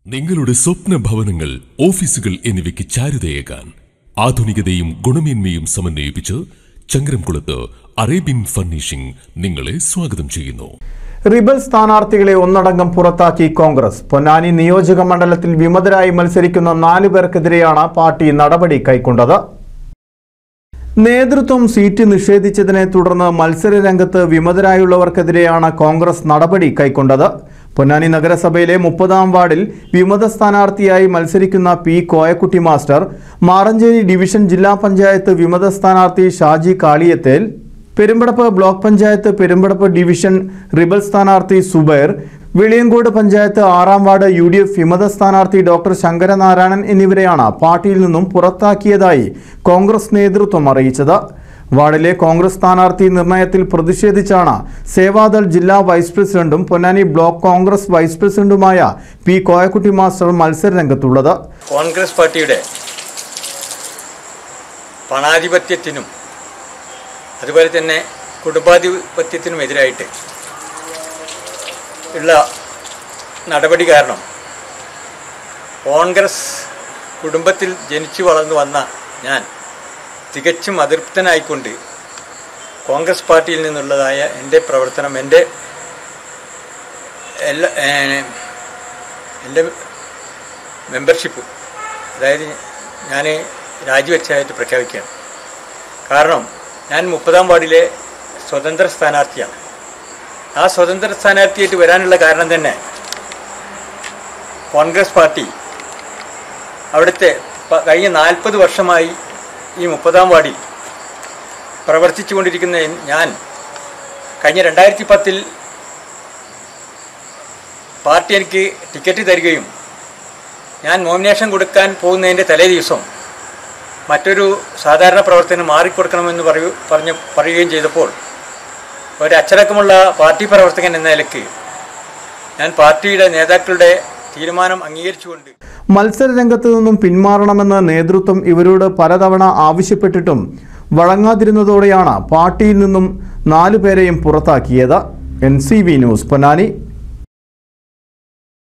നിങ്ങളുടെ സ്വപ്ന ഭവനങ്ങൾ ഓഫീസുകൾ എന്നിവയ്ക്ക് ചാരുതയേകാൻ ആധുനികതയും ഗുണമേന്മയും സമന്വയിപ്പിച്ച് ചങ്ങരംകുളത്ത് അറേബ്യൻ ഫർണിഷിംഗ് നിങ്ങളെ സ്വാഗതം ചെയ്യുന്നു റിബൽ സ്ഥാനാർത്ഥികളെ ഒന്നടങ്കം പുറത്താക്കി കോൺഗ്രസ് പൊന്നാനി നിയോജക മണ്ഡലത്തിൽ വിമതരായി മത്സരിക്കുന്ന നാലു പേർക്കെതിരെയാണ് പാർട്ടി നടപടി കൈക്കൊണ്ടത് നേതൃത്വം സീറ്റ് നിഷേധിച്ചതിനെ തുടർന്ന് മത്സര രംഗത്ത് വിമതരായുള്ളവർക്കെതിരെയാണ് കോൺഗ്രസ് നടപടി കൈക്കൊണ്ടത് പൊന്നാനി നഗരസഭയിലെ മുപ്പതാം വാർഡിൽ വിമത സ്ഥാനാർത്ഥിയായി മത്സരിക്കുന്ന P Koyakutty master Maranchery division ജില്ലാ പഞ്ചായത്ത് വിമത സ്ഥാനാർത്ഥി Shaji Kaliyathel Perumpadappu block panchayat Perumpadappu division rebel സ്ഥാനാർത്ഥി സുബൈർ വെളിയങ്കോട് പഞ്ചായത്ത് ആറാം വാർഡ് യു ഡി എഫ് വിമത സ്ഥാനാർത്ഥി ഡോക്ടർ ശങ്കരനാരായണൻ എന്നിവരെയാണ് പാർട്ടിയിൽ നിന്നും പുറത്താക്കിയതായി കോൺഗ്രസ് നേതൃത്വം അറിയിച്ചത് വാർഡിലെ കോൺഗ്രസ് സ്ഥാനാർത്ഥി നിർണയത്തിൽ പ്രതിഷേധിച്ചാണ് സേവാദൾ ജില്ലാ വൈസ് പ്രസിഡന്റും പൊന്നാനി ബ്ലോക്ക് കോൺഗ്രസ് വൈസ് പ്രസിഡന്റുമായ പി കോയക്കുട്ടി മാസ്റ്റർ മത്സര രംഗത്തുള്ളത് കോൺഗ്രസ് പാർട്ടിയുടെ പണാധിപത്യത്തിനും അതുപോലെ തന്നെ കുടുംബാധിപത്യത്തിനും എതിരായിട്ട് ഉള്ള നടപടി കാരണം കോൺഗ്രസ് കുടുംബത്തിൽ ജനിച്ചു വളർന്നു വന്ന ഞാൻ തികച്ചും അതൃപ്തനായിക്കൊണ്ട് കോൺഗ്രസ് പാർട്ടിയിൽ നിന്നുള്ളതായ എൻ്റെ പ്രവർത്തനം എൻ്റെ എല്ലാ ഏ, എൻ്റെ മെമ്പർഷിപ്പ് അതായത് ഞാൻ രാജിവെച്ചതായിട്ട് പ്രഖ്യാപിക്കുകയാണ് കാരണം ഞാൻ മുപ്പതാം വാർഡിലെ സ്വതന്ത്ര സ്ഥാനാർത്ഥിയാണ് ആ സ്വതന്ത്ര സ്ഥാനാർത്ഥിയായിട്ട് വരാനുള്ള കാരണം തന്നെ കോൺഗ്രസ് പാർട്ടി അവിടുത്തെ പ- കഴിഞ്ഞ നാൽപ്പത് വർഷമായി ഈ മുപ്പതാം വാർഡിൽ പ്രവർത്തിച്ചു കൊണ്ടിരിക്കുന്ന ഞാൻ കഴിഞ്ഞ രണ്ടായിരത്തി പത്തിൽ പാർട്ടി എനിക്ക് ടിക്കറ്റ് തരികയും ഞാൻ നോമിനേഷൻ കൊടുക്കാൻ പോകുന്നതിൻ്റെ തലേ ദിവസം മറ്റൊരു സാധാരണ പ്രവർത്തനം മാറിക്കൊടുക്കണമെന്ന് പറയൂ പറഞ്ഞ് പറയുകയും ചെയ്തപ്പോൾ ഒരു അച്ചടക്കമുള്ള പാർട്ടി പ്രവർത്തകൻ എന്ന നിലയ്ക്ക് ഞാൻ പാർട്ടിയുടെ നേതാക്കളുടെ തീരുമാനം അംഗീകരിച്ചുകൊണ്ട് മത്സര രംഗത്ത് നിന്നും പിന്മാറണമെന്ന് നേതൃത്വം ഇവരോട് പലതവണ ആവശ്യപ്പെട്ടിട്ടും വഴങ്ങാതിരുന്നതോടെയാണ് പാർട്ടിയിൽ നിന്നും നാലുപേരെയും പുറത്താക്കിയത് N C V news Ponnani